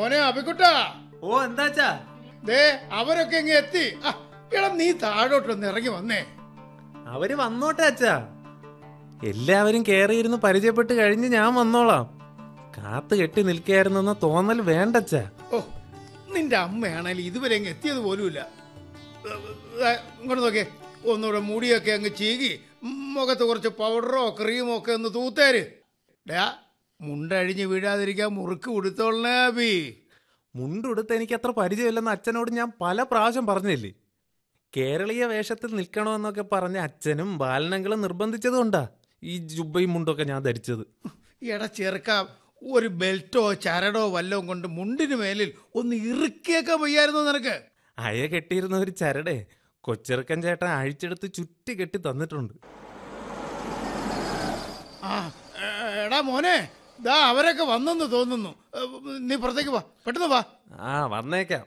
മോനെ അഭിക്കുട്ടാ ഓ എന്താച്ചാ ദേ അവരൊക്കെ ഇങ്ങ് എത്തി ആ, എടാ നീ താഴോട്ടൊന്ന് ഇറങ്ങി വന്നേ അവര് വന്നോട്ടെ അച്ഛാ എല്ലാവരും കയറിയിരുന്ന് പരിചയപ്പെട്ട് കഴിഞ്ഞ് ഞാൻ വന്നോളാം കാത്തു കെട്ടി നിൽക്കായിരുന്നെന്ന തോന്നൽ വേണ്ടച്ചാ ഓ നിന്റെ അമ്മയാണെങ്കിൽ ഇതുവരെ അങ്ങ് എത്തിയത് പോലുമില്ല ഏ, ഏ, ഇങ്ങോട്ട് നോക്കേ ഒന്നുകൂടെ മുടിയൊക്കെ അങ്ങ് ചീകി മുഖത്ത് കുറച്ച് പൗഡറോ ക്രീമോ ഒക്കെ ഒന്ന് തൂത്തേര് ഡാ മുണ്ടഴിഞ്ഞ് വീഴാതിരിക്കാൻ മുറുക്ക് കൊടുത്തോളണേ അബി മുണ്ടുടുത്ത് എനിക്ക് അത്ര പരിചയമില്ലെന്ന് അച്ഛനോട് ഞാൻ പല പ്രാവശ്യം പറഞ്ഞില്ലേ കേരളീയ വേഷത്തിൽ നിൽക്കണമെന്നൊക്കെ പറഞ്ഞ അച്ഛനും ബാലനങ്ങളും നിർബന്ധിച്ചതുകൊണ്ടാ ഈ ജുബയും മുണ്ടൊക്കെ ഞാൻ ധരിച്ചത് എടാ ചെറുക്ക ഒരു ബെൽറ്റോ ചരടോ വല്ലതും കൊണ്ട് മുണ്ടിന് മേലിൽ ഒന്ന് ഇറുക്കിയൊക്കെ വയ്യായിരുന്നു നിനക്ക് അയ കെട്ടിയിരുന്ന ഒരു ചരടെ കൊച്ചിറക്കൻ ചേട്ടൻ അഴിച്ചെടുത്ത് ചുറ്റി കെട്ടി തന്നിട്ടുണ്ട് ആ ഏ, എടാ മോനെ ദാ അവരൊക്കെ വന്നെന്ന് തോന്നുന്നു ഏ, നീ പുറത്തേക്ക് വാ പെട്ടെന്ന് വാ ആ വന്നേക്കാം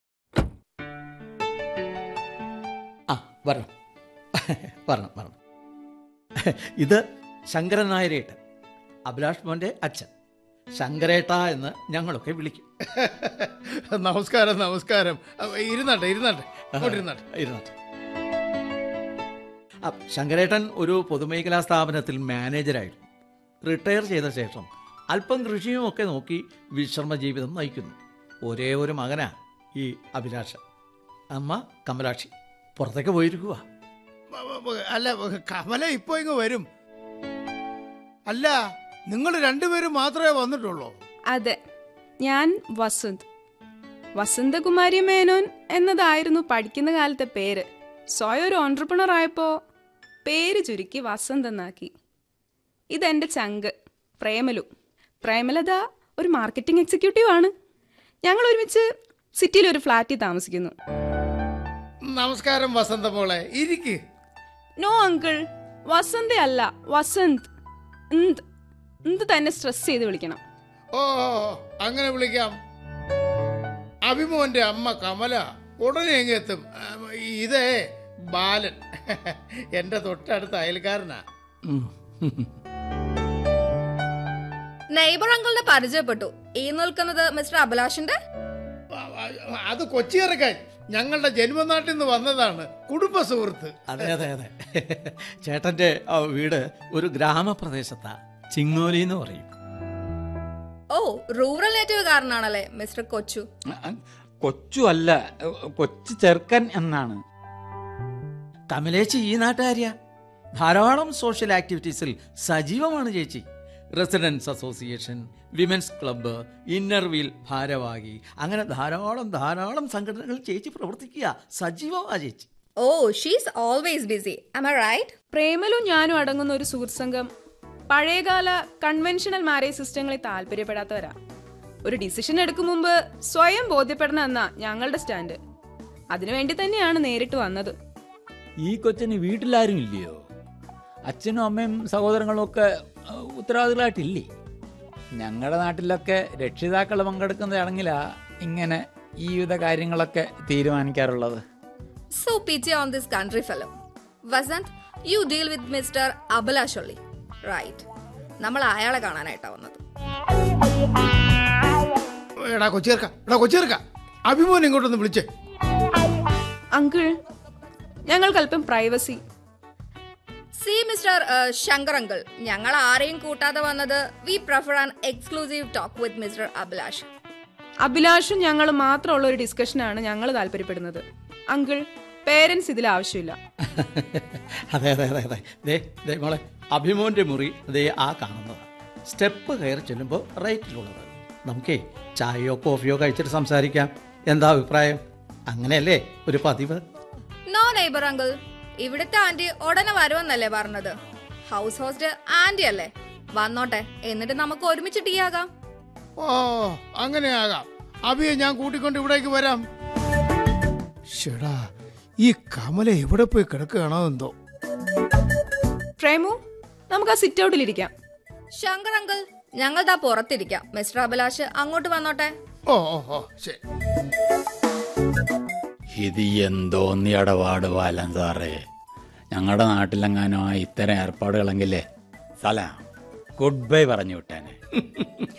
ആ വരണം വരണം വരണം ഇത് ശങ്കരൻ നായരേട്ടൻ അഭിലാഷ് മോന്റെ അച്ഛൻ ശങ്കരേട്ട എന്ന് ഞങ്ങളൊക്കെ വിളിക്കും നമസ്കാരം നമസ്കാരം അ, ഇരുന്നാട്ടെ ഇരുന്നാട്ടെ അങ്ങോട്ട് ഇരുന്നാട്ടെ ഇരുന്നാട്ടെ ആ, ശങ്കരേട്ടൻ ഒരു പൊതുമേഖലാ സ്ഥാപനത്തിൽ മാനേജരായിരുന്നു റിട്ടയർ ചെയ്ത ശേഷം അല്പം കൃഷിയും ഒക്കെ നോക്കി വിശ്രമ ജീവിതം നയിക്കുന്നു ഒരേ ഒരു മകനാ ഈ അഭിലാഷ അമ്മ കമലാക്ഷി പുറത്തേക്ക് പോയിരിക്കുക വ- വ- വ- അല്ല വ- കമല ഇപ്പൊ ഇങ്ങ് വരും അല്ല നിങ്ങൾ രണ്ടുപേരും മാത്രമേ വന്നിട്ടുള്ളൂ അതെ ഞാൻ വസന്ത് വസന്തകുമാരി മേനോൻ എന്നതായിരുന്നു പഠിക്കുന്ന കാലത്തെ പേര് സ്വയം ഒരു ഓൺട്രപ്രണർ ആയപ്പോ പേര് ചുരുക്കി വസന്ത് എന്നാക്കി ഇതെന്റെ ചങ്ക് പ്രേമലു പ്രേമലത ഒരു മാർക്കറ്റിംഗ് എക്സിക്യൂട്ടീവ് ആണ് ഞങ്ങൾ ഒരുമിച്ച് സിറ്റിയിൽ ഒരു ഫ്ലാറ്റിൽ താമസിക്കുന്നു നമസ്കാരം വസന്ത മോളെ ഇരിക്ക് നോ അങ്കിൾ വസന്ത അല്ല വസന്ത് എന്ത് എന്ത് തന്നെ സ്ട്രെസ് ചെയ്ത് വിളിക്കണം ഓ അങ്ങനെ വിളിക്കാം അഭിമോന്റെ അമ്മ കമല ഉടനെ എങ്ങ് എത്തും ആ, ഇതേ ബാലൻ എന്റെ തൊട്ടടുത്ത അയൽക്കാരനാ ഉം. നെയ്ബർ അങ്കിളിനെ പരിചയപ്പെട്ടു ഈ നിൽക്കുന്നത് മിസ്റ്റർ അഭിലാഷിന്റെ ആ, ആ, അത് കൊച്ചിയിറക്കാൻ ഞങ്ങളുടെ ജന്മനാട്ടിൽ നിന്ന് വന്നതാണ് കുടുംബ സുഹൃത്ത് അതെ അതെ അതെ ചേട്ടന്റെ ആ, വീട് ഒരു ഗ്രാമപ്രദേശത്താ ചിങ്ങോലി എന്ന് പറയും ഓ റൂറൽ നേറ്റീവ് കാരനാണല്ലേ മിസ്റ്റർ കൊച്ചു കൊച്ചു അല്ല കൊച്ചു ചെറുക്കൻ എന്നാണ് കമലേച്ചി ഈ നാട്ടുകാരിയാ ധാരാളം സോഷ്യൽ ആക്ടിവിറ്റീസിൽ സജീവമാണ് ചേച്ചി residence association women's club inner wheel ഭാരവാഹി അങ്ങനെ ധാരാളം ധാരാളം സംഘടനകൾ ചേച്ചി പ്രവർത്തിക്കുക സജീവമാ ചേച്ചി oh she's always busy am I right പ്രേമലും ഞാനും അടങ്ങുന്ന ഒരു സുഹൃത്ത് സംഘം പഴയകാല കൺവെൻഷണൽ മാരേജ് സിസ്റ്റങ്ങളിൽ താല്പര്യപ്പെടാത്തവരാ ഒരു ഡിസിഷൻ എടുക്കും മുമ്പ് സ്വയം ബോധ്യപ്പെടണം എന്നാ ഞങ്ങളുടെ സ്റ്റാൻഡ് അതിനുവേണ്ടി തന്നെയാണ് നേരിട്ട് വന്നത് ഈ കൊച്ചിന് വീട്ടിലാരും ഇല്ലയോ അച്ഛനും അമ്മയും സഹോദരങ്ങളും ഒക്കെ അഹ്, ഉത്തരവാദികളായിട്ടില്ലേ ഞങ്ങളുടെ നാട്ടിലൊക്കെ രക്ഷിതാക്കൾ പങ്കെടുക്കുന്ന ചടങ്ങിലാ ഇങ്ങനെ ഈ വിധ കാര്യങ്ങളൊക്കെ തീരുമാനിക്കാറുള്ളത് so pity on this country fellow Vasanth you deal with mister Abhilash only right നമ്മൾ അയാളെ കാണാനായിട്ടാ വന്നത് എടാ കൊച്ചിയർക്ക എടാ കൊച്ചിയർക്ക അഭിമോൻ ഇങ്ങോട്ടൊന്ന് വിളിച്ചേ അങ്കിൾ ഞങ്ങൾക്ക് അല്പം privacy see mister Shankar uncle ഞങ്ങൾ ആരെയും കൂട്ടാതെ വന്നത് we prefer an exclusive talk with mister Abhilash അഭിലാഷും ഞങ്ങളും മാത്രമുള്ള ഒരു ഡിസ്കഷനാണ് ഞങ്ങൾ താല്പര്യപ്പെടുന്നത് അങ്കിൾ പേരൻസ് ഇതിൽ ആവശ്യമില്ല അതെ അതെ അതെ അതെ ദേ ദേ മോളെ അഭിമോന്റെ മുറി ദേ ആ കാണുന്നതാണ് സ്റ്റെപ്പ് കയറി ചെല്ലുമ്പോൾ റൈറ്റിലുള്ളത് നമുക്കേ ചായയോ കോഫിയോ കഴിച്ചിട്ട് സംസാരിക്കാം എന്താ അഭിപ്രായം അങ്ങനെയല്ലേ ഒരു പതിവ് നോ നെയ്ബർ അങ്കിൾ ഇവിടുത്തെ ആന്റി ഉടനെ വരുമെന്നല്ലേ പറഞ്ഞത് ഹൗസ് ഹോസ്റ്റ് ആന്റി അല്ലേ വന്നോട്ടെ എന്നിട്ട് നമുക്ക് ഒരുമിച്ച് ടീ ആകാം ഓ അങ്ങനെയാകാം അഭിയെ ഞാൻ കൂട്ടിക്കൊണ്ട് ഇവിടേക്ക് വരാം ഷെടാ ഈ കമല എവിടെ പോയി കിടക്കുകയാണോ എന്തോ പ്രേമു നമുക്ക് ആ സിറ്റ് ഔട്ടിലിരിക്കാം ശങ്കർ അങ്കിൾ ഞങ്ങൾ ദാ പുറത്തിരിക്കാം മിസ്റ്റർ അഭിലാഷ് അങ്ങോട്ട് വന്നോട്ടെ ഓ ഓ ഓ ശരി ഇത് എന്തോന്നി ഇടപാട് പാലം സാറേ ഞങ്ങളുടെ നാട്ടിലെങ്ങാനോ ഇത്തരം ഏർപ്പാടുകളെങ്കിലേ സലാം ഗുഡ് ബൈ പറഞ്ഞു വിട്ടേനെ